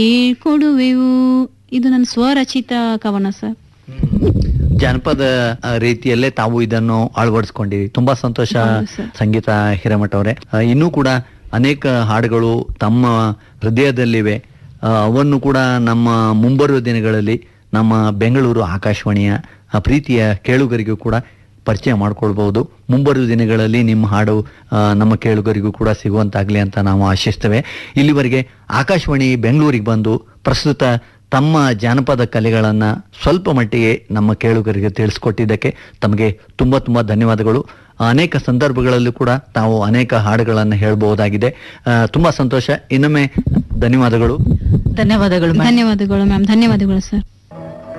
ಕೊಡುವೆವು ಇದು ನನ್ನ ಸ್ವರಚಿತ ಕವನ ಸರ್ ಜಾನಪದ ಆ, ರೀತಿಯಲ್ಲೇ ತಾವು ಇದನ್ನು ಅಳವಡಿಸ್ಕೊಂಡಿರಿ ತುಂಬಾ ಸಂತೋಷ ಹೌದು ಸರ್. ಸಂಗೀತ ಹಿರೇಮಠ ಅವರೇ ಆ, ಇನ್ನೂ ಕೂಡ ಅನೇಕ ಹಾಡುಗಳು ತಮ್ಮ ಹೃದಯದಲ್ಲಿವೆ ಆ, ಅವನ್ನು ಕೂಡ ನಮ್ಮ ಮುಂಬರುವ ದಿನಗಳಲ್ಲಿ ನಮ್ಮ ಬೆಂಗಳೂರು ಆಕಾಶವಾಣಿಯ ಆ, ಪ್ರೀತಿಯ ಕೇಳುಗರಿಗೂ ಕೂಡ ಪರಿಚಯ ಮಾಡ್ಕೊಳ್ಬಹುದು ಮುಂಬರುವ ದಿನಗಳಲ್ಲಿ ನಿಮ್ಮ ಹಾಡು ಆ, ನಮ್ಮ ಕೇಳುಗರಿಗೂ ಕೂಡ ಸಿಗುವಂತಾಗ್ಲಿ ಅಂತ ನಾವು ಆಶಿಸ್ತೇವೆ ಇಲ್ಲಿವರೆಗೆ ಆಕಾಶವಾಣಿ ಬೆಂಗಳೂರಿಗೆ ಬಂದು ಪ್ರಸ್ತುತ ತಮ್ಮ ಜಾನಪದ ಕಲೆಗಳನ್ನ ಸ್ವಲ್ಪ ಮಟ್ಟಿಗೆ ನಮ್ಮ ಕೇಳುಗರಿಗೆ ತಿಳಿಸ್ಕೊಟ್ಟಿದ್ದಕ್ಕೆ ತಮಗೆ ತುಂಬಾ ತುಂಬಾ ಧನ್ಯವಾದಗಳು ಅನೇಕ ಸಂದರ್ಭಗಳಲ್ಲೂ ಕೂಡ ತಾವು ಅನೇಕ ಹಾಡುಗಳನ್ನು ಹೇಳಬಹುದಾಗಿದೆ ಆ, ತುಂಬಾ ಸಂತೋಷ ಇನ್ನೊಮ್ಮೆ ಧನ್ಯವಾದಗಳು ಧನ್ಯವಾದಗಳು madam. ಧನ್ಯವಾದಗಳು ಮ್ಯಾಮ್ ಧನ್ಯವಾದಗಳು ಸರ್